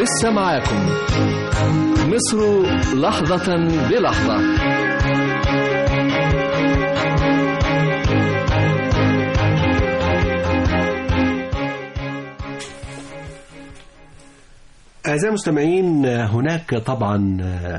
لسه معاكم مصر لحظة بلحظة أعزائي المستمعين هناك طبعا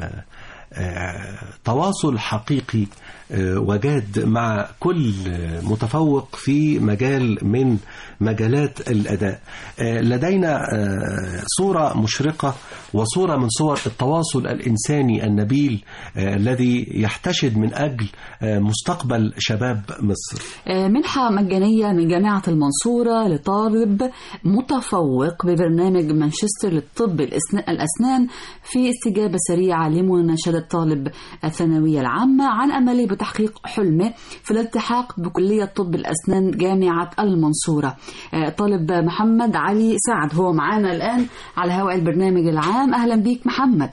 تواصل حقيقي وجاد مع كل متفوق في مجال من مجالات الأداء لدينا صورة مشرقة وصورة من صور التواصل الإنساني النبيل الذي يحتشد من أجل مستقبل شباب مصر منحة مجانية من جامعة المنصورة لطالب متفوق ببرنامج مانشستر للطب الأسنان في استجابة سريعة لمناشدة طالب الثانوية العامة عن أمله بتحقيق حلمه في الالتحاق بكلية طب الأسنان جامعة المنصورة طالب محمد علي سعد هو معانا الآن على هواء البرنامج العام أهلا بيك محمد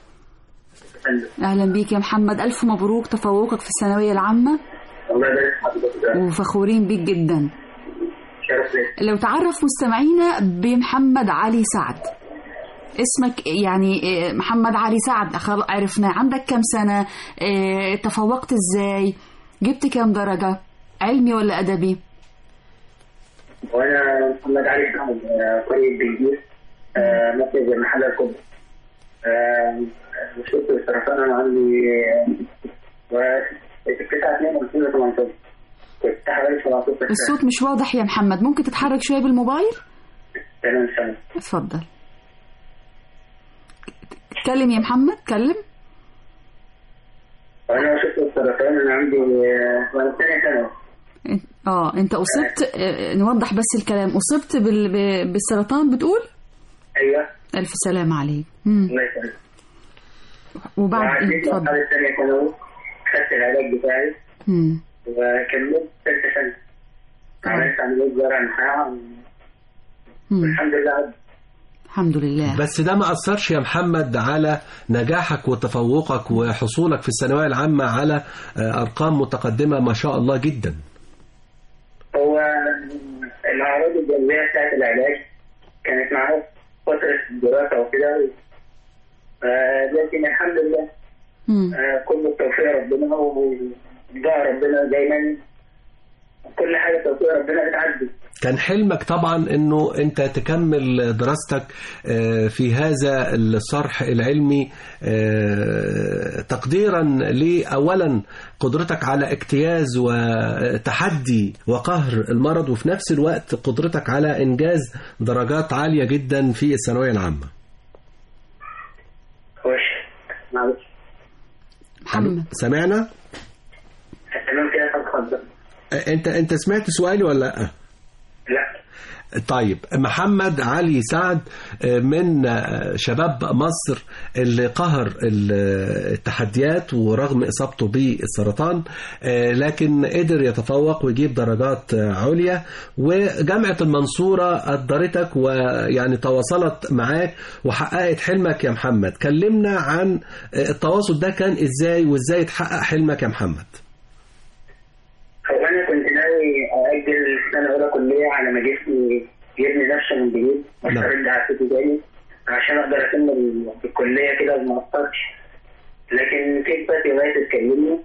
أهلا بيك يا محمد ألف مبروك تفوقك في الثانوية العامة الله يبارك حضرتك وفخورين بيك جدا شرف لي لو تعرف مستمعينا بمحمد علي سعد اسمك يعني إيه، محمد علي سعد خل- عرفنا عندك كم سنة إيه، تفوقت ازاي جبت كم درجة علمي ولا أدبي وانا محمد علي سعد آه، قريب بلجيس آه، مركز المحل الكبرى آه، وصلت السرطان انا عندي في 9 2 2018 كنت حوالي 17 سنه الصوت مش واضح يا محمد ممكن تتحرك شوية بالموبايل تمام سنه اتفضل اتكلم يا محمد اتكلم وانا وصلت السرطان انا عندي آه، وانا في ثانيه ثانوي اه انت اصبت آه، نوضح بس الكلام اصبت بال... ب- بالسرطان بتقول ايوه الف سلام عليك مم. الله يسلمك وبعد وعديت اتفضل مرحله ثانيه ثانوي خدت العلاج بتاعي مم. وكملت ثالثه سنه عملت عمليه زرع نخاع مم. والحمد لله عدت. الحمد لله بس ده ما أثرش يا محمد على نجاحك وتفوقك وحصولك في الثانوية العامة على آه، أرقام متقدمة ما شاء الله جدا هو الأعراض الجانبية بتاعت العلاج كانت معاه فترة الدراسة وكده آه، لكن الحمد لله مم. آه، كل التوفيق ربنا ودعاء ربنا دايما كل حاجة توفيق ربنا بتعدي كان حلمك طبعا انه انت تكمل دراستك آه، في هذا الصرح العلمي آه، تقديرا لاولا قدرتك على اجتياز وتحدي وقهر المرض وفي نفس الوقت قدرتك على انجاز درجات عاليه جدا في الثانويه العامه وش معلش محمد سمعنا تمام كده اتفضل آه، انت انت سمعت سؤالي ولا لا لا طيب محمد علي سعد من شباب مصر اللي قهر التحديات ورغم إصابته بالسرطان لكن قدر يتفوق ويجيب درجات عليا وجامعة المنصورة قدرتك ويعني تواصلت معاك وحققت حلمك يا محمد كلمنا عن التواصل ده كان ازاي وازاي اتحقق حلمك يا محمد هو أنا كنت ناوي أأجل سنة أولى كلية على ما جسمي يبني نفسه من جديد نعم. واسترد عافيتي تاني عشان أقدر أكمل في الكلية كده وما أقصرش لكن في إخواتي لغاية تكلمني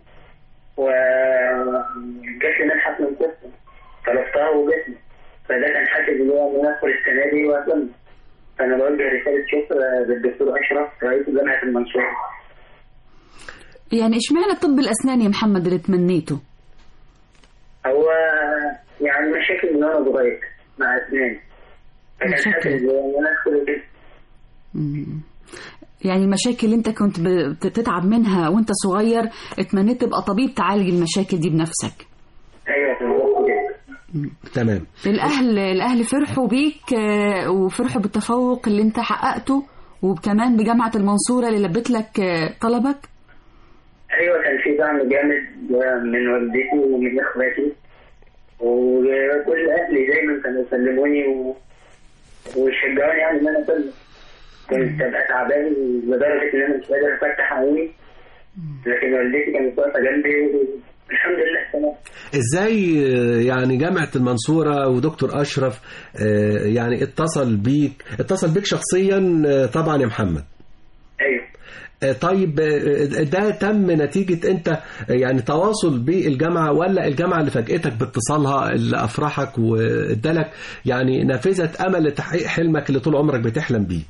وجات لي منحة من قسم طلبتها وجات لي فده كان حافز ليا إن أنا أدخل السنة دي وأكمل فأنا بوجه رسالة شكر للدكتور أشرف رئيس جامعة المنصورة يعني اشمعنى طب الأسنان يا محمد اللي تمنيته هو يعني مشاكل من وانا صغير مع اسناني فكان مشاكل. حافز ليا ان انا ادخل كده مم. يعني المشاكل اللي انت كنت بتتعب منها وانت صغير اتمنيت تبقى طبيب تعالج المشاكل دي بنفسك ايوه بالظبط كده تمام الأهل الأهل فرحوا بيك آه، وفرحوا بالتفوق اللي انت حققته وكمان بجامعة المنصورة اللي لبت لك آه، طلبك ايوه كان في دعم جامد من والدتي ومن اخواتي وكل اهلي دايما كانوا يسلموني و... ويشجعوني يعني ان انا اكمل كنت ابقى تعبان لدرجه ان انا مش قادر افتح عيني لكن والدتي كانت واقفه جنبي والحمد لله تمام ازاي آه، يعني جامعة المنصورة ودكتور اشرف آه، يعني اتصل بيك اتصل بيك شخصيا آه، طبعا يا محمد ايوه آه، طيب آه، ده تم نتيجة انت آه، يعني تواصل بالجامعة ولا الجامعة اللي فاجئتك باتصالها اللي افرحك وادالك يعني نافذة امل لتحقيق حلمك اللي طول عمرك بتحلم بيه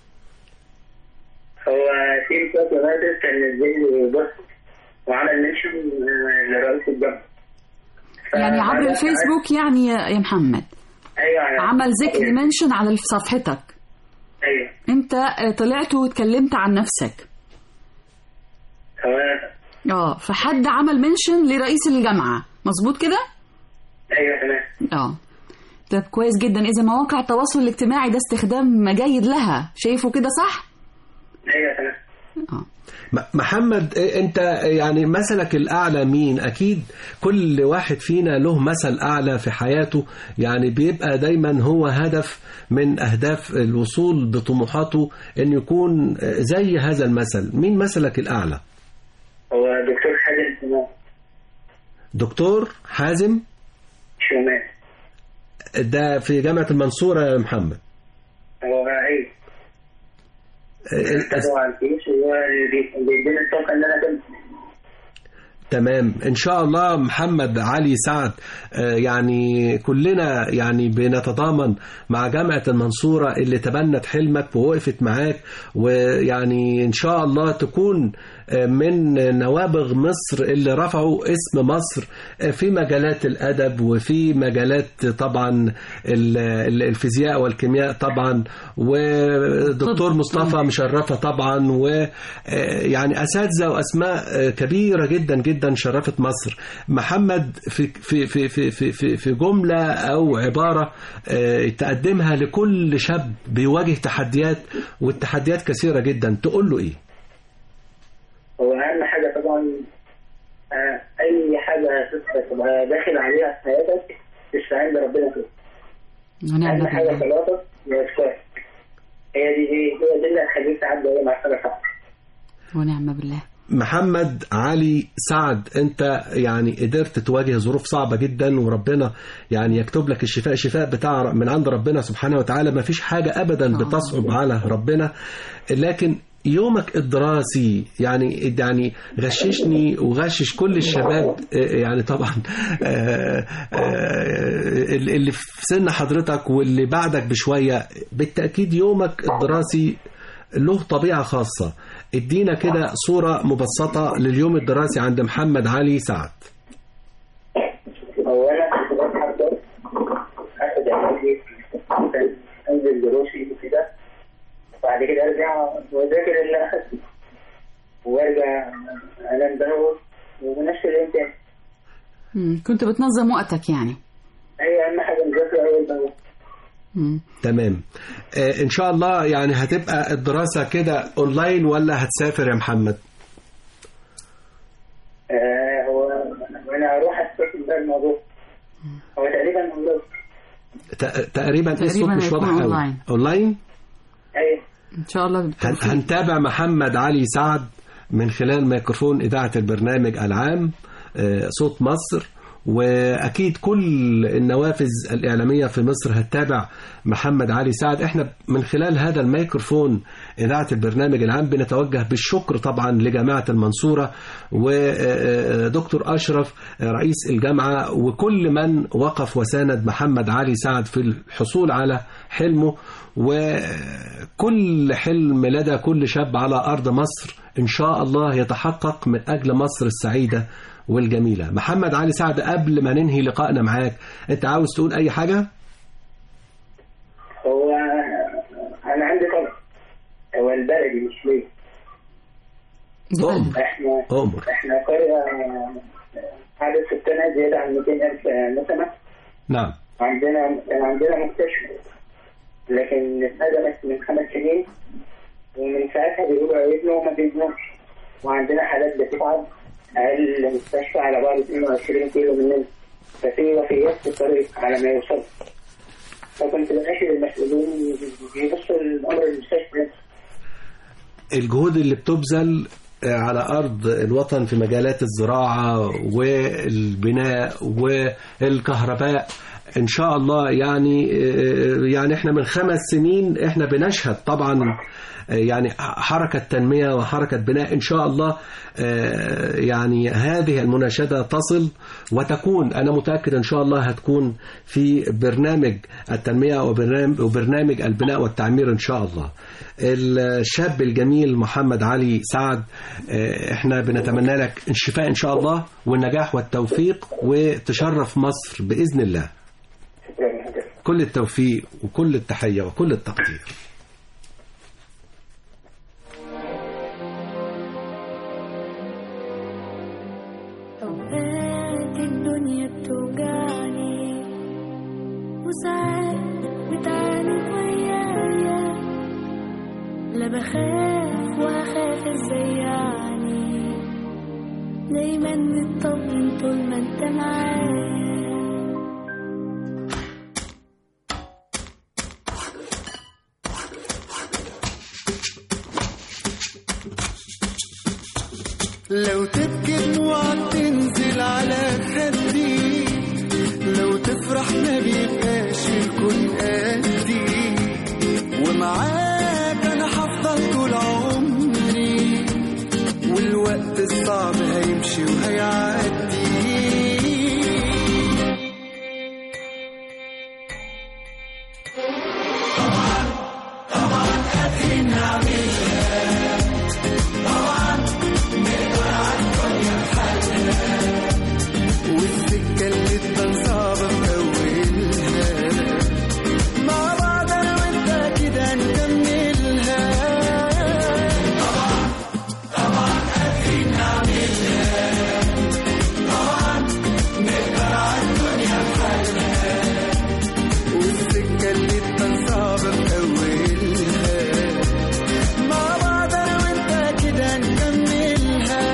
هو في فترة فاتت كان نزل لي بوست وعمل منشن آه، لرئيس الجامعة يعني عبر فبدأت الفيسبوك يعني يا يا محمد أعرف- ايوه عمل ذكر منشن على صفحتك ايوه انت آه، طلعت واتكلمت عن نفسك هو اه فحد عمل منشن لرئيس الجامعة مظبوط كده ايوه تمام اه طب كويس جدا اذا مواقع التواصل الاجتماعي ده استخدام جيد لها شايفه كده صح ايوه تمام اه م- محمد إيه انت يعني مثلك الاعلى مين اكيد كل واحد فينا له مثل اعلى في حياته يعني بيبقى دايما هو هدف من اهداف الوصول بطموحاته ان يكون زي هذا المثل مين مثلك الاعلى هو دكتور حازم سماح دكتور حازم شومان ده في جامعة المنصورة يا محمد هو ايوه إيه، اتبعوا على الفيس وهو اللي بي- بيديني الطاقة ان انا اكمل تمام ان شاء الله محمد علي سعد آه، يعني كلنا يعني بنتضامن مع جامعة المنصورة اللي تبنت حلمك ووقفت معاك ويعني ان شاء الله تكون آه، من نوابغ مصر اللي رفعوا اسم مصر آه، في مجالات الادب وفي مجالات طبعا ال- ال- الفيزياء والكيمياء طبعا ودكتور طب. مصطفى مشرفة طبعا ويعني أساتذة وأسماء آه، كبيرة جدا جدا شرفت مصر محمد في في في في في في, في جملة أو عبارة آه، تقدمها لكل شاب بيواجه تحديات والتحديات كثيرة جدا تقول له إيه؟ هو اهم حاجة طبعا آه، اي حاجة تبقى داخل عليها في حياتك تستعين بربنا فيها ونعم اهم حاجة بالله صلاتك واذكارك هي دي هي هي دي اللي هتخليك تعدي اي مرحلة صعبة ونعم بالله محمد علي سعد انت يعني قدرت تواجه ظروف صعبة جدا وربنا يعني يكتب لك الشفاء شفاء بتاع من عند ربنا سبحانه وتعالى ما فيش حاجة ابدا بتصعب على ربنا لكن يومك الدراسي يعني يعني غششني وغشش كل الشباب آه، يعني طبعا آه، آه، اللي في سن حضرتك واللي بعدك بشوية بالتأكيد يومك الدراسي له طبيعة خاصة ادينا كده صورة مبسطة لليوم الدراسي عند محمد علي سعد هو انا كنت بصحى الصبح اخد اعدادي انزل دروسي وكده بعد كده ارجع واذاكر اللي اخدته وارجع انام بهوى ونفس اليوم تاني مم. كنت بتنظم وقتك يعني اي اهم حاجه مذاكره اول بهوى مم. تمام آه ان شاء الله يعني هتبقى الدراسة كده اونلاين ولا هتسافر يا محمد آه هو وانا هروح استكمل بقى الموضوع هو تقريبا اونلاين ت- تقريبا الصوت تقريباً مش هيكون واضح قوي أونلاين. اونلاين ايوه ان شاء الله هن- بالتوفيق هنتابع محمد علي سعد من خلال ميكروفون إذاعة البرنامج العام آه، صوت مصر وأكيد كل النوافذ الإعلامية في مصر هتتابع محمد علي سعد احنا من خلال هذا الميكروفون إذاعة البرنامج العام بنتوجه بالشكر طبعا لجامعة المنصورة ودكتور أشرف رئيس الجامعة وكل من وقف وساند محمد علي سعد في الحصول على حلمه وكل حلم لدى كل شاب على أرض مصر إن شاء الله يتحقق من أجل مصر السعيدة والجميلة محمد علي سعد قبل ما ننهي لقائنا معاك أنت عاوز تقول أي حاجة؟ هو انا عندي طلب هو البلدي مش ليه أؤمر احنا أؤمر احنا قرية عدد سكانها زيادة عن 200 ألف نسمة نعم عندنا كان عندنا مستشفى لكن اتهدمت من خمس سنين ومن ساعتها بيقولوا هيبنوا وما بيبنوش وعندنا حالات بتتعب أقل مستشفى على بعد 22 كيلو مننا ففي وفيات في الطريق على ما يوصل فكنت بناشد المسؤولين يبصوا لأمر المستشفى الجهود اللي بتبذل على أرض الوطن في مجالات الزراعة والبناء والكهرباء إن شاء الله يعني يعني إحنا من خمس سنين إحنا بنشهد طبعا يعني حركة تنمية وحركة بناء إن شاء الله يعني هذه المناشدة تصل وتكون أنا متأكد إن شاء الله هتكون في برنامج التنمية وبرنامج, وبرنامج البناء والتعمير إن شاء الله الشاب الجميل محمد علي سعد احنا بنتمنى لك الشفاء إن شاء الله والنجاح والتوفيق وتشرف مصر بإذن الله كل التوفيق وكل التحية وكل التقدير أوقات الدنيا بتوجعني وساعات بتعاند ويايا لا بخاف وأخاف ازاي يعني دايما مطمن طول ما انت معايا لو تبكي دموعك تنزل على خدي لو تفرح ما بيبقاش الكون قدي ومعاك انا هفضل طول عمري والوقت الصعب هيمشي وهيعدي والسكة اللي تبان صعبة في أولها مع بعض أنا وأنت كده نكملها والسكة اللي تبان صعبة في أولها مع بعض أنا وأنت كده نكملها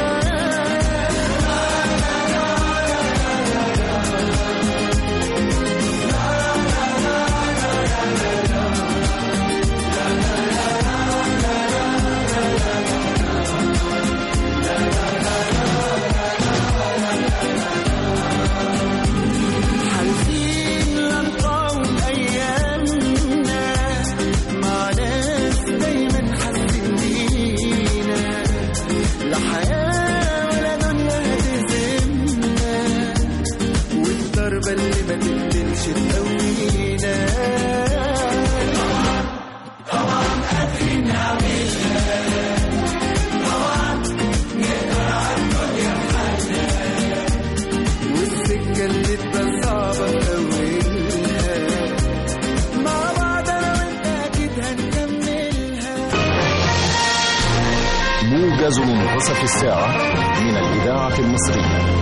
حالفين لنطول أيامنا مع ناس دايما حاسين بينا لا حياة ولا دنيا هتهزمنا والضربة اللي ما تقتلش تقوينا والسكة اللي تبان صعبة في أولها مع بعض أنا وأنت أكيد هنكملها موجز منتصف الساعة من الإذاعة المصرية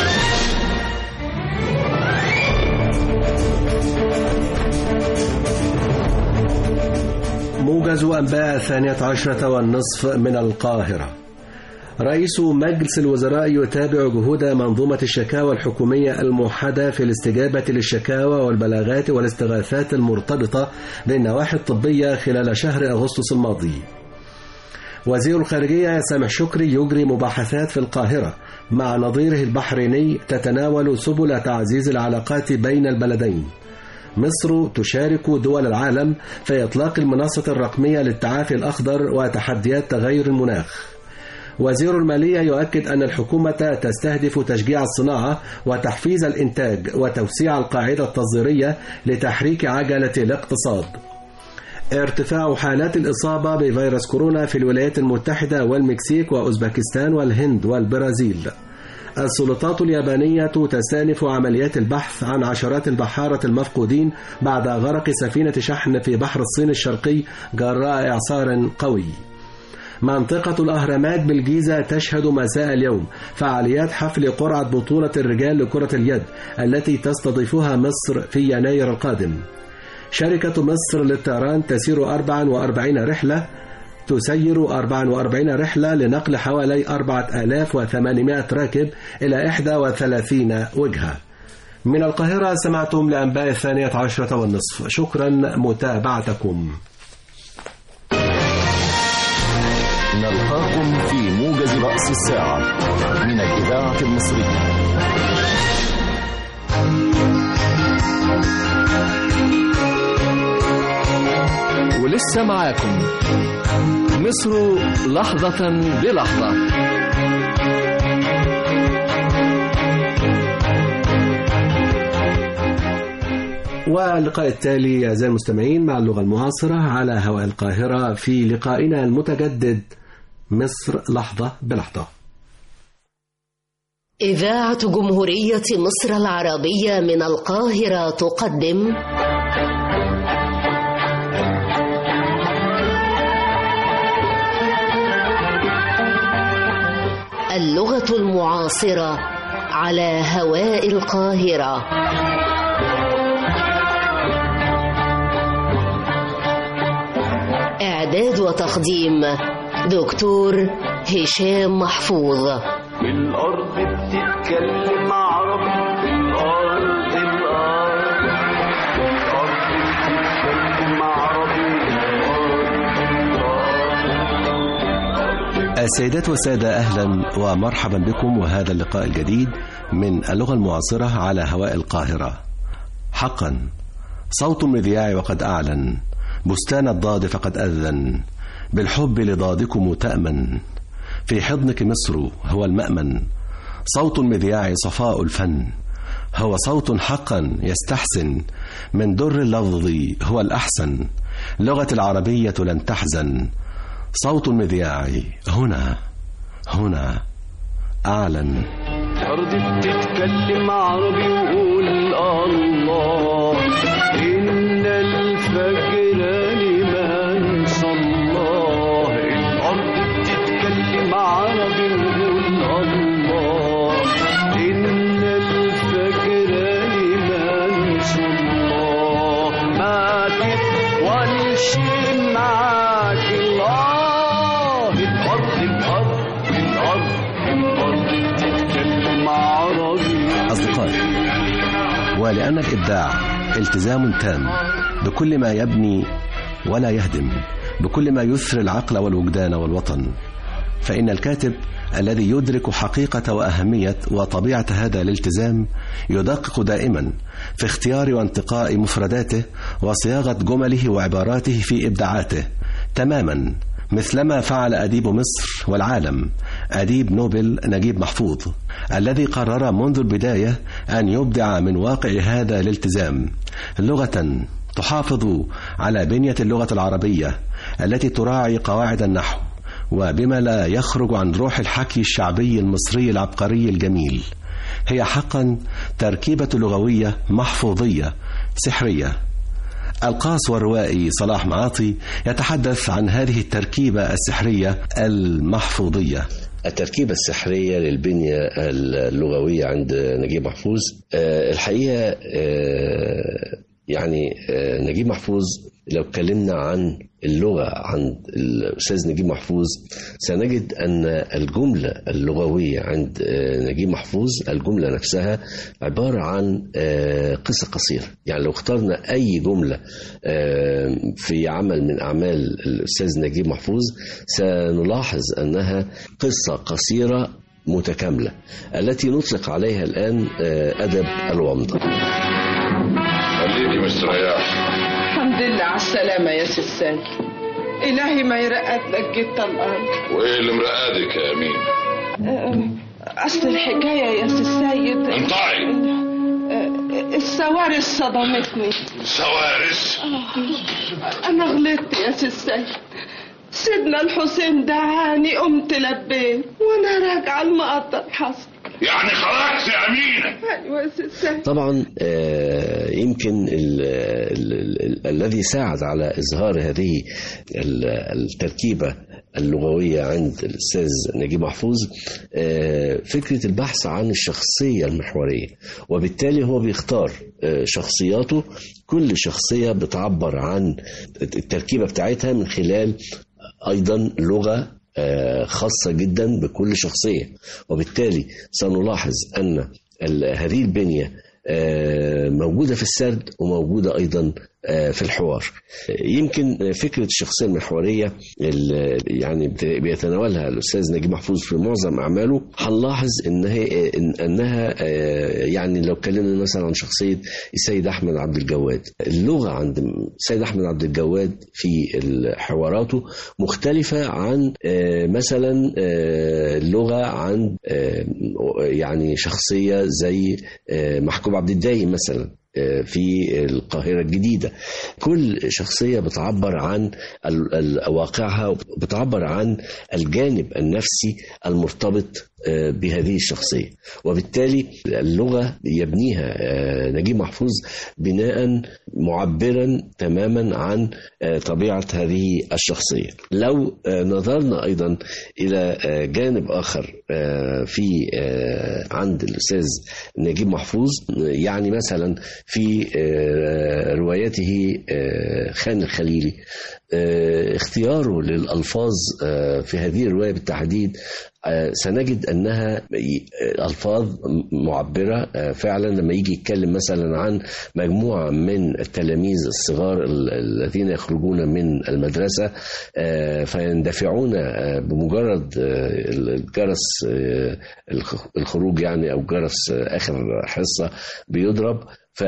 موجز أنباء الثانية عشرة والنصف من القاهرة رئيس مجلس الوزراء يتابع جهود منظومة الشكاوى الحكومية الموحدة في الاستجابة للشكاوى والبلاغات والاستغاثات المرتبطة بالنواحي الطبية خلال شهر أغسطس الماضي وزير الخارجية سامح شكري يجري مباحثات في القاهرة مع نظيره البحريني تتناول سبل تعزيز العلاقات بين البلدين مصر تشارك دول العالم في إطلاق المنصة الرقمية للتعافي الأخضر وتحديات تغير المناخ وزير المالية يؤكد أن الحكومة تستهدف تشجيع الصناعة وتحفيز الإنتاج وتوسيع القاعدة التصديرية لتحريك عجلة الاقتصاد ارتفاع حالات الإصابة بفيروس كورونا في الولايات المتحدة والمكسيك وأوزبكستان والهند والبرازيل السلطات اليابانية تستأنف عمليات البحث عن عشرات البحارة المفقودين بعد غرق سفينة شحن في بحر الصين الشرقي جراء إعصار قوي منطقة الأهرامات بالجيزة تشهد مساء اليوم فعاليات حفل قرعة بطولة الرجال لكرة اليد التي تستضيفها مصر في يناير القادم شركة مصر للطيران تسير 44 رحلة تسير 44 رحلة لنقل حوالي 4800 راكب إلى 31 وجهة من القاهرة سمعتم لأنباء الثانية عشرة والنصف شكرا متابعتكم نلقاكم في موجز رأس الساعة من الإذاعة المصرية ولسه معاكم مصر لحظة بلحظة واللقاء التالي أعزائي المستمعين مع اللغة المعاصرة على هواء القاهرة في لقائنا المتجدد مصر لحظة بلحظة إذاعة جمهورية مصر العربية من القاهرة تقدم اللغة المعاصرة على هواء القاهرة إعداد وتقديم دكتور هشام محفوظ الأرض بتتكلم عربي الأرض الأرض الأرض بتتكلم عربي السيدات والسادة أهلا ومرحبا بكم وهذا اللقاء الجديد من اللغة المعاصرة على هواء القاهرة حقا صوت المذياع وقد أعلن بستان الضاد فقد أذن بالحب لضادكم تأمن في حضنك مصر هو المأمن صوت المذياع صفاء الفن هو صوت حقا يستحسن من در اللفظ هو الأحسن لغة العربية لن تحزن صوت المذياع هنا هنا أعلن الأرض بتتكلم عربي وقول الله إن الفجر لمن صلاه الأرض بتتكلم عربي وقول الله إن الفجر لمن صلاه ما تطولش معاك الله الأرض الأرض الأرض الأرض بتتكلم عربي أصدقائي ولأن الإبداع التزام تام بكل ما يبني ولا يهدم بكل ما يثري العقل والوجدان والوطن فإن الكاتب الذي يدرك حقيقة وأهمية وطبيعة هذا الالتزام يدقق دائما في اختيار وانتقاء مفرداته وصياغة جمله وعباراته في إبداعاته تماما مثلما فعل أديب مصر والعالم أديب نوبل نجيب محفوظ الذي قرر منذ البداية أن يبدع من واقع هذا الالتزام لغة تحافظ على بنية اللغة العربية التي تراعي قواعد النحو وبما لا يخرج عن روح الحكي الشعبي المصري العبقري الجميل هي حقا تركيبة لغوية محفوظية سحرية القاص والروائي صلاح معاطي يتحدث عن هذه التركيبة السحرية المحفوظية التركيبة السحرية للبنية اللغوية عند نجيب محفوظ آه، الحقيقة آه، يعني آه، نجيب محفوظ لو اتكلمنا عن اللغة عند الأستاذ نجيب محفوظ سنجد أن الجملة اللغوية عند آه، نجيب محفوظ الجملة نفسها عبارة عن آه، قصة قصيرة يعني لو اخترنا أي جملة آه، في عمل من أعمال الأستاذ نجيب محفوظ سنلاحظ أنها قصة قصيرة متكاملة التي نطلق عليها الآن آه، أدب الومضة خليكي مستريح الحمد لله على السلامة يا سيسان إلهي ما يرقد لك جيت الأرض وايه اللي مرقادك يا امين أه، أصل الحكاية يا سي السيد انطعي أه، السوارس صدمتني سوارس آه، أنا غلطت يا سي السيد سيدنا الحسين دعاني قمت لبيت وأنا راجعة المقطر حصل يعني خرجت يا امينه أيوة يا سي السيد طبعا آه، يمكن ال ال ال الذي ساعد على إظهار هذه ال- التركيبة اللغوية عند الأستاذ نجيب محفوظ آه، فكرة البحث عن الشخصية المحورية وبالتالي هو بيختار آه، شخصياته كل شخصية بتعبر عن التركيبة بتاعتها من خلال أيضا لغة آه، خاصة جدا بكل شخصية وبالتالي سنلاحظ أن ال- هذه البنية آه، موجودة في السرد وموجودة أيضا آه، في الحوار يمكن فكرة الشخصية المحورية اللي يعني بت- بيتناولها الأستاذ نجيب محفوظ في معظم أعماله هنلاحظ إن هي إن أنها آه، يعني لو اتكلمنا مثلا عن شخصية السيد أحمد عبد الجواد اللغة عند السيد أحمد عبد الجواد في حواراته مختلفة عن آه، مثلا آه، اللغة عن آه، يعني شخصية زي آه، محكوم عبد الدايم مثلا آه، في القاهرة الجديدة كل شخصية بتعبر عن ال- ال- واقعها بتعبر عن الجانب النفسي المرتبط آه، بهذه الشخصية وبالتالي اللغة يبنيها آه، نجيب محفوظ بناء معبرا تماما عن آه، طبيعة هذه الشخصية لو آه، نظرنا أيضا إلى آه، جانب آخر آه، في آه، عند الأستاذ نجيب محفوظ يعني مثلا في آه، روايته آه، خان الخليلي آه، اختياره للألفاظ آه، في هذه الرواية بالتحديد آه، سنجد أنها ي- ألفاظ معبرة آه، فعلا لما يجي يتكلم مثلا عن مجموعة من التلاميذ الصغار ال- الذين يخرجون من المدرسة آه، فيندفعون آه، بمجرد آه، الجرس آه، الخ- الخروج يعني أو جرس آه، آخر حصة بيضرب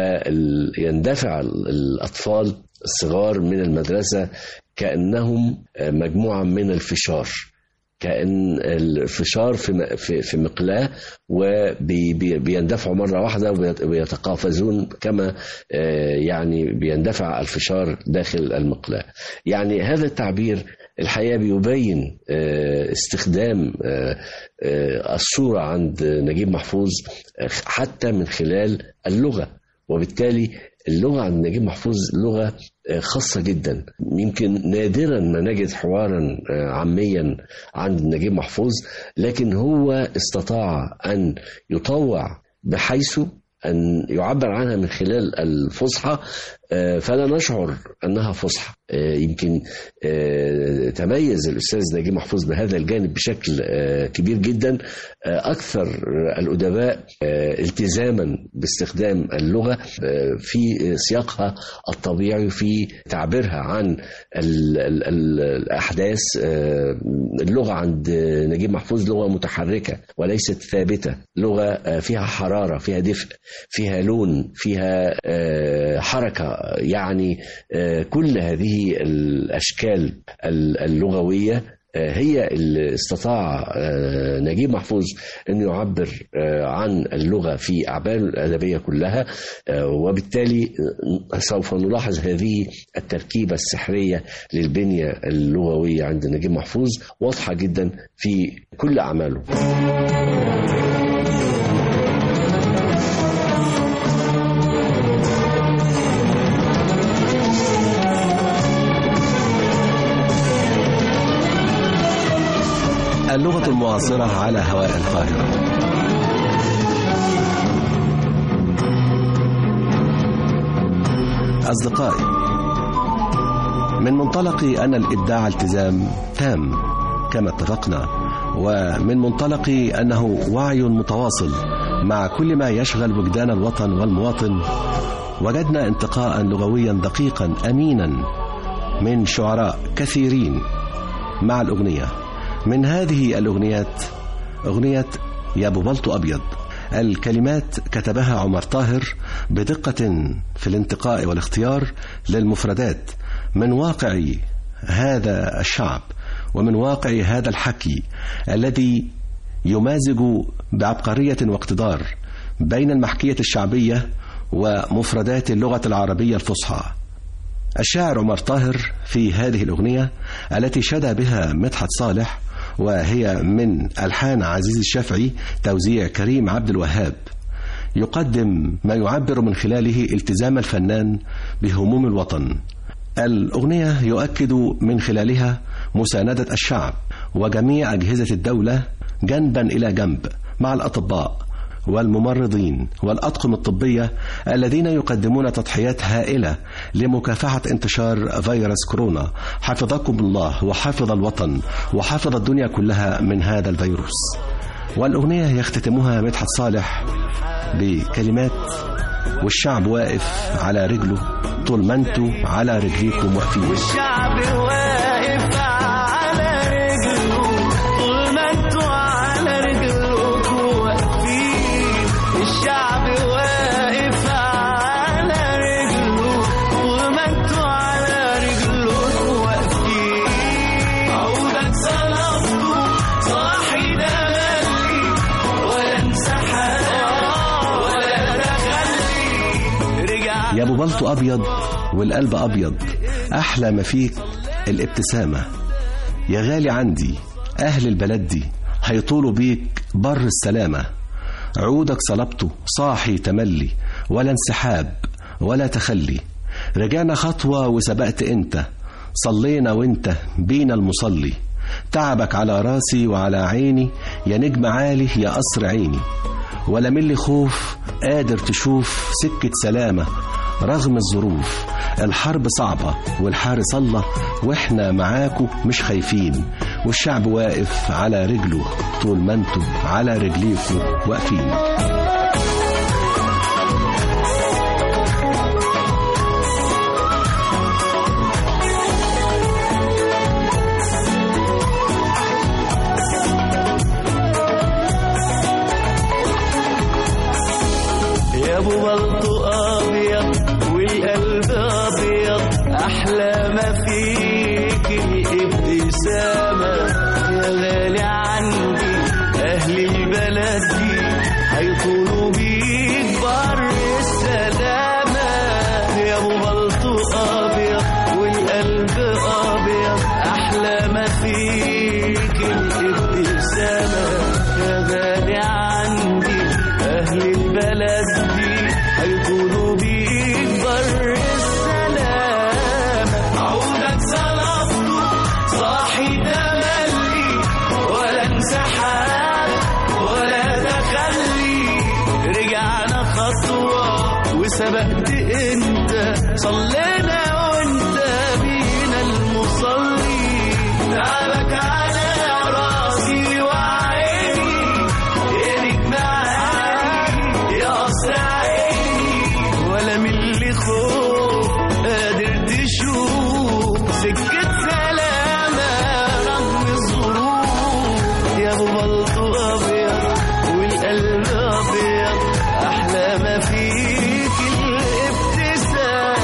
فيندفع الأطفال الصغار من المدرسة كأنهم آه، مجموعة من الفشار كأن الفشار في م- في في مقلاة وبيندفعوا مرة واحدة وبيت- ويتقافزون كما آه، يعني بيندفع الفشار داخل المقلاة يعني هذا التعبير الحقيقة بيبين آه، استخدام آه، آه، الصورة عند نجيب محفوظ آه، حتى من خلال اللغة وبالتالي اللغة عند نجيب محفوظ لغة آه، خاصة جدا يمكن نادرا ما نجد حوارا آه، عاميا عند نجيب محفوظ لكن هو استطاع أن يطوع بحيث أن يعبر عنها من خلال الفصحى آه، فلا نشعر أنها فصحى آه، يمكن آه، تميز الأستاذ نجيب محفوظ بهذا الجانب بشكل آه، كبير جدا آه، أكثر الأدباء آه، التزاما باستخدام اللغة آه، في سياقها الطبيعي في تعبيرها عن ال ال ال الأحداث آه، اللغة عند نجيب محفوظ لغة متحركة وليست ثابتة لغة آه، فيها حرارة فيها دفء فيها لون فيها آه، حركة يعني آه، كل هذه الأشكال اللغوية آه، هي اللي استطاع آه، نجيب محفوظ أن يعبر آه، عن اللغة في أعماله الأدبية كلها آه، وبالتالي آه، سوف نلاحظ هذه التركيبة السحرية للبنية اللغوية عند نجيب محفوظ واضحة جدا في كل أعماله اللغة المعاصرة على هواء القاهرة أصدقائي من منطلق أن الإبداع التزام تام كما اتفقنا ومن منطلق أنه وعي متواصل مع كل ما يشغل وجدان الوطن والمواطن وجدنا انتقاء لغويا دقيقا أمينا من شعراء كثيرين مع الأغنية من هذه الأغنيات أغنية يا أبو بلطو أبيض الكلمات كتبها عمر طاهر بدقة في الانتقاء والاختيار للمفردات من واقع هذا الشعب ومن واقع هذا الحكي الذي يمازج بعبقرية واقتدار بين المحكية الشعبية ومفردات اللغة العربية الفصحى الشاعر عمر طاهر في هذه الأغنية التي شدى بها مدحت صالح وهي من ألحان عزيز الشافعي توزيع كريم عبد الوهاب يقدم ما يعبر من خلاله التزام الفنان بهموم الوطن الأغنية يؤكد من خلالها مساندة الشعب وجميع أجهزة الدولة جنبا إلى جنب مع الأطباء والممرضين والأطقم الطبية الذين يقدمون تضحيات هائلة لمكافحة انتشار فيروس كورونا حفظكم الله وحفظ الوطن وحفظ الدنيا كلها من هذا الفيروس والأغنية يختتمها مدحت صالح بكلمات والشعب واقف على رجله طول ما انتوا على رجليكم واقفين والشعب واقف على رجله طول ما انتوا على رجلكم واقفين الشعب واقف على رجله طول ما انتوا على رجلكم واقفين عودك صلبته صاحي ده ملي ولا انسحاب ولا تخلي رجع يا ابو بلطو ابيض والقلب ابيض احلى ما فيك الابتسامه يا غالي عندي اهل البلد دي هيطولوا بيك بر السلامه عودك صلبته صاحي تملي ولا انسحاب ولا تخلي رجعنا خطوه وسبقت انت صلينا وانت بينا المصلي تعبك على راسي وعلى عيني يا نجم عالي يا قصر عيني ولا ملي خوف قادر تشوف سكة سلامة رغم الظروف الحرب صعبة والحارس الله واحنا معاكو مش خايفين والشعب واقف على رجله طول ما انتوا على رجليكوا واقفين يا ابو بلطو ابيض والقلب ابيض احلى ما فيك الابتسامه يا غالي عندي اهل البلد دي هيطولوا بيك بر السلامه يا ابو بلطو ابيض والقلب ابيض احلى ما فيك الابتسامه يا غالي عندي اهل البلد دي هيكونوا بيك بر السلام عودك صلبته صاحي تملي ولا انسحاب ولا تخلي رجعنا خطوة وسبقت انت صلينا وانت بينا المصلي تعبك على راسي وعيني يا نجم عيني يا قصر عيني ولا من اللي خوف قادر تشوف سكة سلامة رغم الظروف يا ابو بلطو ابيض والقلب ابيض احلى ما فيك الابتسامة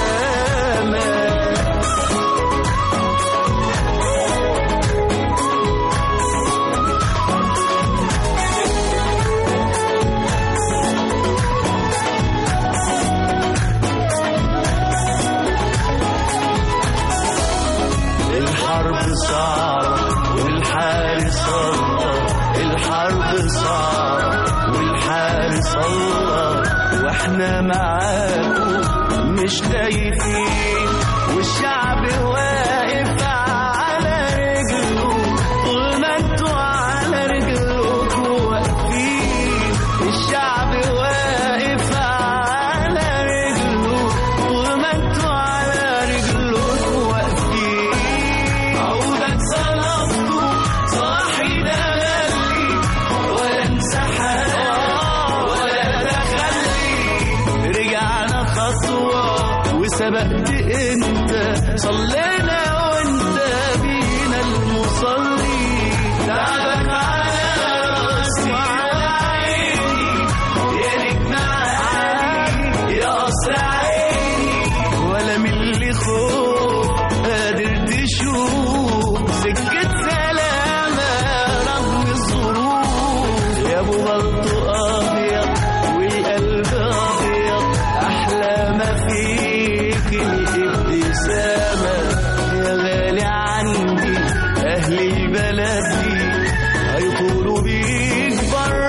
الحرب صعبة والحارس الله الحرب صعبة والحارس الله واحنا معاكم مش خايفين والشعب واقف على رجله طول ما انتوا على رجلكم واقفين الشعب واقف على رجله طول ما انتوا على رجلكم واقفين عودك صلبته صاحي ده ملي ولا انسحاب ولا تخلي رجعنا خطوة وسبقت انت صلينا وانت بينا المصلي تعبك على راسي وعلى عيني يا نجم عيني يا قصر عيني ولا من اللي خوف قادر تشوف سكة سلامة رغم الظروف يا ابو بلطو ابيض والقلب ابيض احلى ما فيك الابتسامة يا غالي عندي اهل البلد دي هيطولوا بيك بر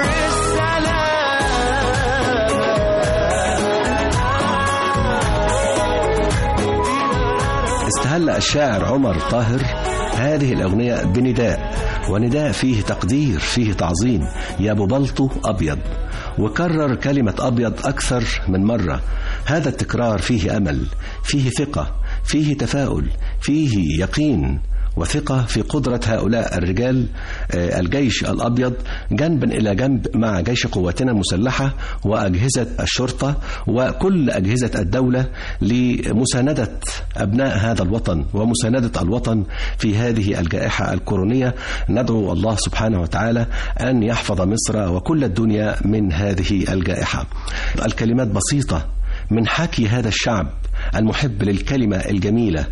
استهل الشاعر عمر طاهر هذه الأغنية بنداء ونداء فيه تقدير فيه تعظيم يا أبو بلطو أبيض وكرر كلمة أبيض أكثر من مرة هذا التكرار فيه أمل فيه ثقة فيه تفاؤل فيه يقين وثقة في قدرة هؤلاء الرجال آه، الجيش الأبيض جنبا إلى جنب مع جيش قواتنا المسلحة وأجهزة الشرطة وكل أجهزة الدولة لمساندة أبناء هذا الوطن ومساندة الوطن في هذه الجائحة الكورونية ندعو الله سبحانه وتعالى أن يحفظ مصر وكل الدنيا من هذه الجائحة الكلمات بسيطة من حكي هذا الشعب المحب للكلمة الجميلة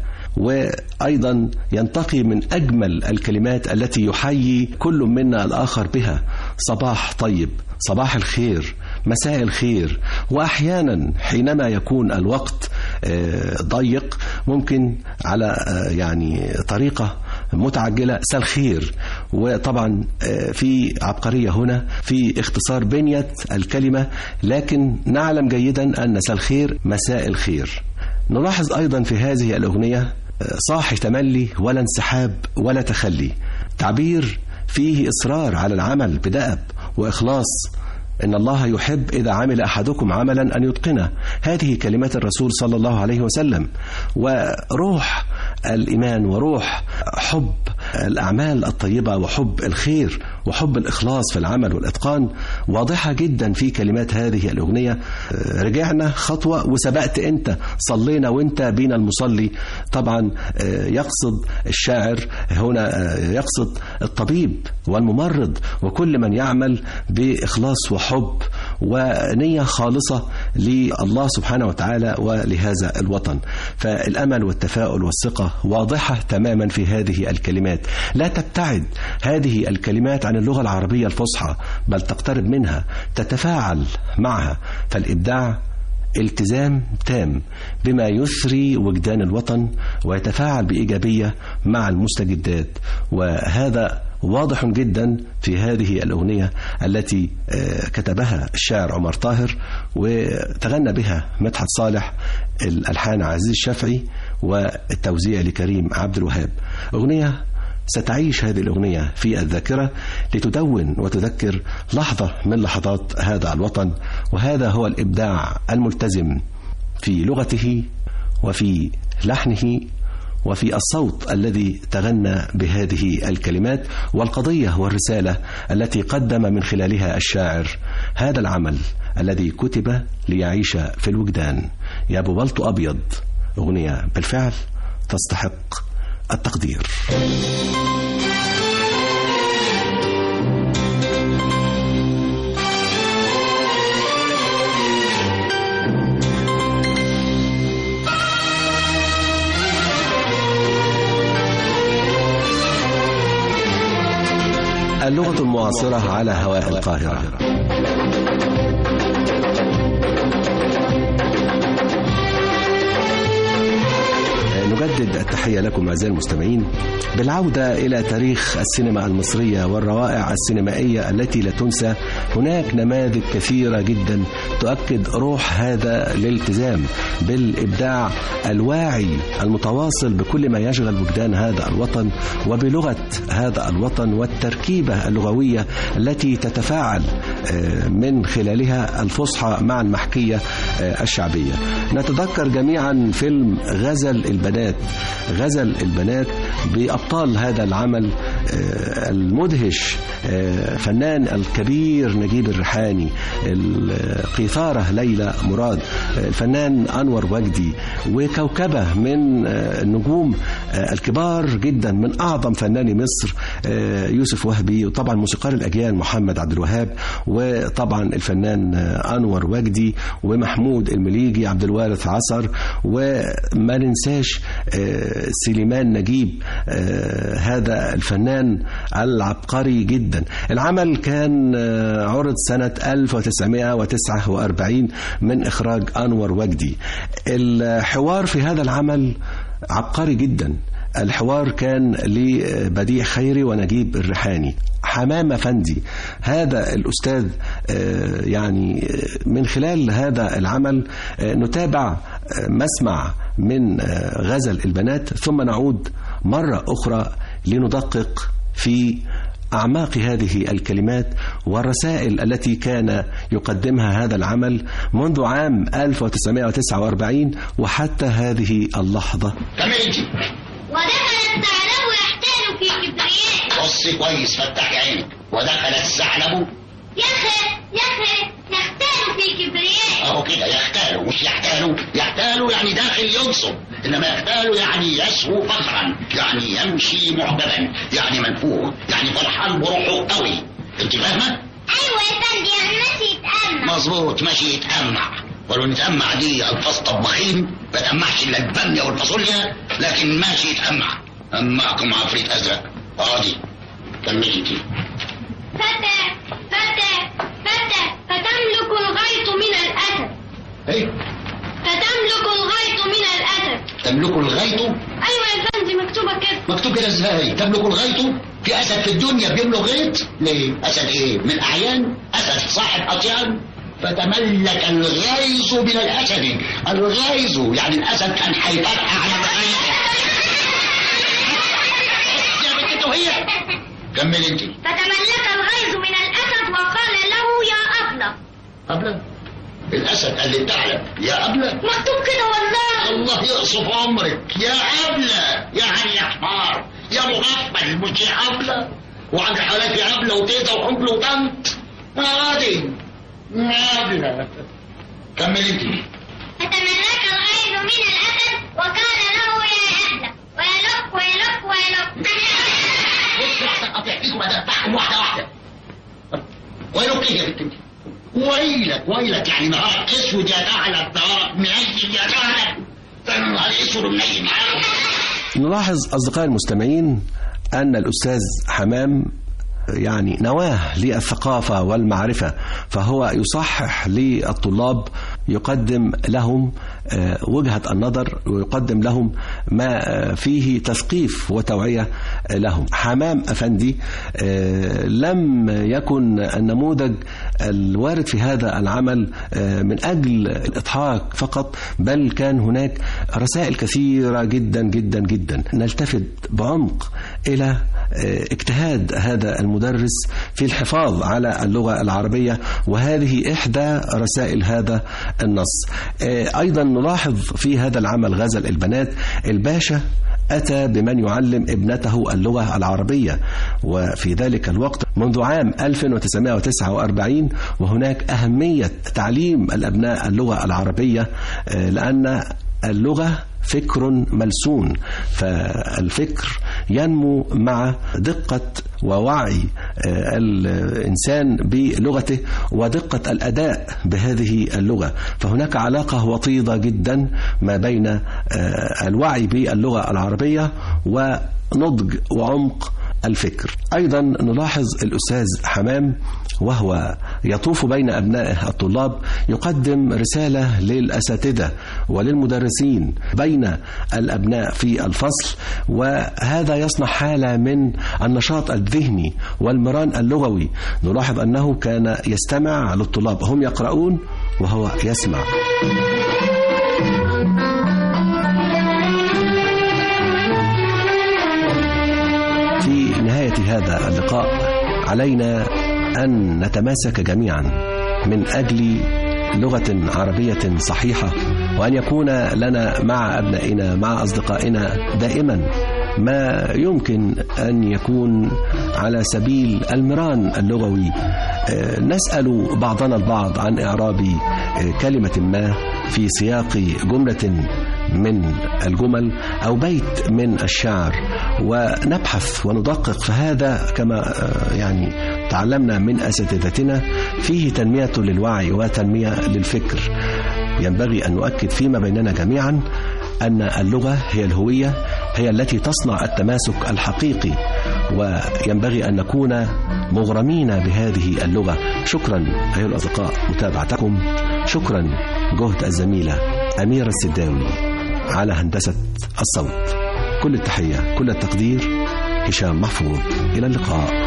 وأيضا ينتقي من أجمل الكلمات التي يحيي كل منا الآخر بها صباح طيب صباح الخير مساء الخير وأحيانا حينما يكون الوقت آه، ضيق ممكن على آه، يعني طريقة متعجلة مساء الخير وطبعا آه، في عبقرية هنا في اختصار بنية الكلمة لكن نعلم جيدا أن مساء الخير مساء الخير نلاحظ أيضا في هذه الأغنية آه، صاح تملي ولا انسحاب ولا تخلي تعبير فيه إصرار على العمل بدأب وإخلاص إن الله يحب إذا عمل أحدكم عملا أن يتقنه هذه كلمات الرسول صلى الله عليه وسلم وروح الإيمان وروح حب الأعمال الطيبة وحب الخير وحب الإخلاص في العمل والإتقان واضحة جدا في كلمات هذه الأغنية رجعنا خطوة وسبقت أنت صلينا وأنت بينا المصلي طبعا يقصد الشاعر هنا يقصد الطبيب والممرض وكل من يعمل بإخلاص وحب ونية خالصة لله سبحانه وتعالى ولهذا الوطن فالأمل والتفاؤل والثقة واضحة تماما في هذه الكلمات لا تبتعد هذه الكلمات عن اللغة العربية الفصحى بل تقترب منها تتفاعل معها فالإبداع التزام تام بما يثري وجدان الوطن ويتفاعل بإيجابية مع المستجدات وهذا واضح جدا في هذه الأغنية التي كتبها الشاعر عمر طاهر وتغنى بها مدحت صالح الألحان عزيز الشافعي والتوزيع لكريم عبد الوهاب أغنية ستعيش هذه الأغنية في الذاكرة لتدون وتذكر لحظة من لحظات هذا الوطن وهذا هو الإبداع الملتزم في لغته وفي لحنه وفي الصوت الذي تغنى بهذه الكلمات والقضية والرسالة التي قدم من خلالها الشاعر هذا العمل الذي كتب ليعيش في الوجدان يا أبو بلطو أبيض أغنية بالفعل تستحق التقدير اللغة المعاصرة على هواء القاهرة نجدد التحية لكم أعزائي المستمعين بالعودة إلى تاريخ السينما المصرية والروائع السينمائية التي لا تنسى هناك نماذج كثيرة جدا تؤكد روح هذا الالتزام بالإبداع الواعي المتواصل بكل ما يشغل وجدان هذا الوطن وبلغة هذا الوطن والتركيبة اللغوية التي تتفاعل من خلالها الفصحى مع المحكية الشعبية نتذكر جميعا فيلم غزل البنات غزل البنات بأبطال هذا العمل المدهش فنان الكبير نجيب الريحاني القيثارة ليلى مراد الفنان أنور وجدي وكوكبة من النجوم الكبار جدا من أعظم فناني مصر يوسف وهبي وطبعا موسيقار الأجيال محمد عبد الوهاب وطبعا الفنان أنور وجدي ومحمود المليجي عبد الوارث عصر وما ننساش سليمان نجيب هذا الفنان العبقري جدا العمل كان عرض سنة 1949 من إخراج أنور وجدي الحوار في هذا العمل عبقري جدا الحوار كان لبديع خيري ونجيب الريحاني حمام أفندي هذا الأستاذ يعني من خلال هذا العمل نتابع مسمع من غزل البنات ثم نعود مرة أخرى لندقق في أعماق هذه الكلمات والرسائل التي كان يقدمها هذا العمل منذ عام 1949 وحتى هذه اللحظة ودخل الثعلب يحتمل بصي كويس فتحي عينك ودخل الثعلب يا اخي يا اخي يختال في كبرياء اهو كده يختالوا مش يحتالوا يحتالوا يعني داخل ينصب انما يختالوا يعني يسهو فخرا يعني يمشي معجبا يعني منفوخ يعني فرحان بروحه قوي انت فاهمه؟ ايوه يا فندم يعني ماشي يتأمل مظبوط ماشي يتأمع ولو نتأمع دي ألفاظ طباخين ما تأمعش إلا البامية والفاصوليا لكن ماشي يتأمع أمعكم عفريت أزرق اقعدي كملي انتي فتى فتى فتى فتملك الغيط من الأسد ايه فتملك الغيط من الأسد تملك الغيط أيوة يا فندم مكتوبة كده مكتوب كده ازاي تملك الغيط في اسد في الدنيا بيملك غيط ليه اسد ايه من الاعيان اسد صاحب اطيان فتملك الغيظ من الاسد الغيظ يعني الاسد كان هيفتح على الغيظ يا بنت انت وهي كمل انت فتملك الغيظ من الأسد وقال له يا أبلة أبلة الاسد قال للثعلب يا أبلة مكتوب كده والله الله يقصف عمرك يا أبلة يعني يا حمار يا مغفل مش يا أبلة وعند حالات يا أبلة وتيتا وحبل وطنط عادي يا أبلة كمل انت فتملك الغيظ من الأسد وقال له يا أبلة ويلق ويلق ويلق أطيعكم أدفعكم واحدة واحدة ويلك إيه يا بنت انت ويلك ويلك يعني نهارك اسود يا ثعلب نهارك منيل يا ثعلب ده نهار اسود ومنيل معاكم نلاحظ أصدقائي المستمعين أن الأستاذ حمام يعني نواه للثقافة والمعرفة فهو يصحح للطلاب يقدم لهم آه، وجهة النظر ويقدم لهم ما آه، فيه تثقيف وتوعية آه، لهم حمام أفندي آه، لم يكن النموذج الوارد في هذا العمل آه، من أجل الإضحاك فقط بل كان هناك رسائل كثيرة جدا جدا جدا نلتفت بعمق إلى آه، اجتهاد هذا المدرس في الحفاظ على اللغة العربية وهذه إحدى رسائل هذا النص آه، أيضا نلاحظ في هذا العمل غزل البنات الباشا أتى بمن يعلم ابنته اللغة العربية وفي ذلك الوقت منذ عام 1949 وهناك أهمية تعليم الأبناء اللغة العربية آه، لأن اللغة فكر ملسون فالفكر ينمو مع دقة ووعي آه، الإنسان بلغته ودقة الأداء بهذه اللغة فهناك علاقة وطيدة جدا ما بين آه، الوعي باللغة العربية ونضج وعمق الفكر أيضا نلاحظ الأستاذ حمام وهو يطوف بين أبنائه الطلاب يقدم رسالة للأساتذة وللمدرسين بين الأبناء في الفصل وهذا يصنع حالة من النشاط الذهني والمران اللغوي نلاحظ أنه كان يستمع للطلاب هم يقرؤون وهو يسمع في نهاية هذا اللقاء علينا أن نتماسك جميعا من أجل لغة عربية صحيحة وأن يكون لنا مع أبنائنا مع أصدقائنا دائما ما يمكن أن يكون على سبيل المران اللغوي آه، نسأل بعضنا البعض عن إعراب آه، كلمة ما في سياق جملة من الجمل أو بيت من الشعر ونبحث وندقق فهذا كما آه، يعني تعلمنا من أساتذتنا فيه تنمية للوعي وتنمية للفكر ينبغي أن نؤكد فيما بيننا جميعا أن اللغة هي الهوية هي التي تصنع التماسك الحقيقي وينبغي أن نكون مغرمين بهذه اللغة شكرا أيها الأصدقاء متابعتكم شكرا جهد الزميلة أميرة السداوي على هندسة الصوت كل التحية كل التقدير هشام محفوظ إلى اللقاء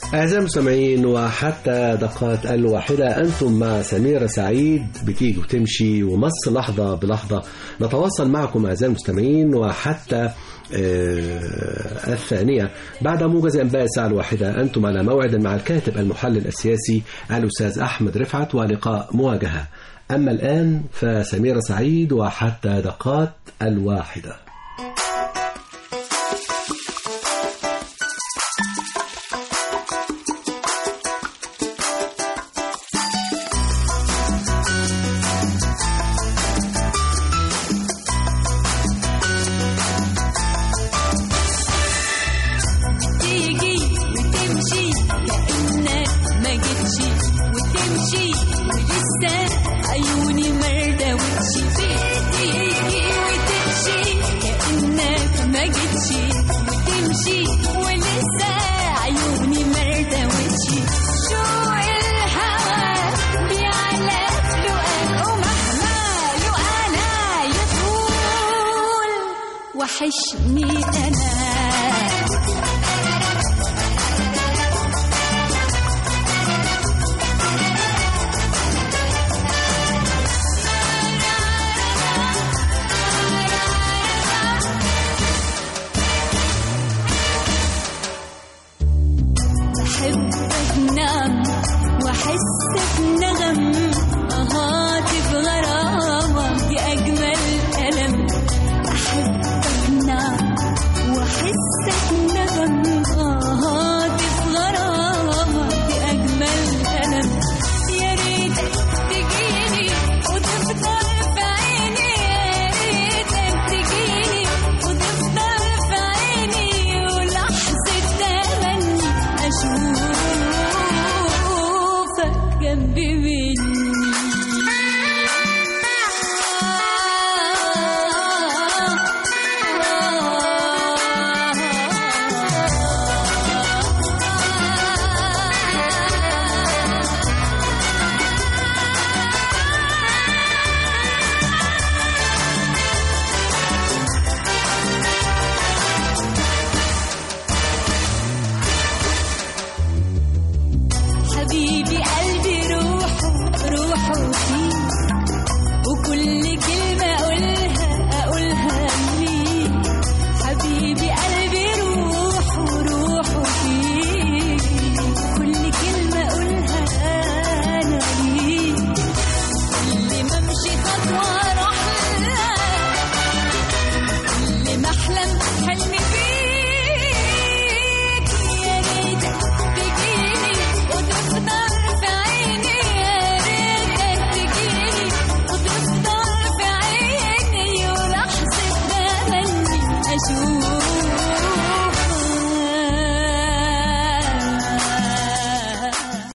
أعزائي المستمعين وحتى دقات الواحدة أنتم مع سميرة سعيد بتيجي وتمشي ومص لحظة بلحظة نتواصل معكم أعزائي المستمعين وحتى آه، الثانية بعد موجز أنباء الساعة الواحدة أنتم على موعد مع الكاتب المحلل السياسي الأستاذ أحمد رفعت ولقاء مواجهة أما الآن فسميرة سعيد وحتى دقات الواحدة تيجي وتمشي كأنك ما جيتش وتمشي ولسه عيوني مردوتش تيجي وتمشي كأنك ما جيتش وتمشي ولسه عيوني مردوتش شو الهوى بيعلى لقاك ومهما لقانا يطول وحشني انا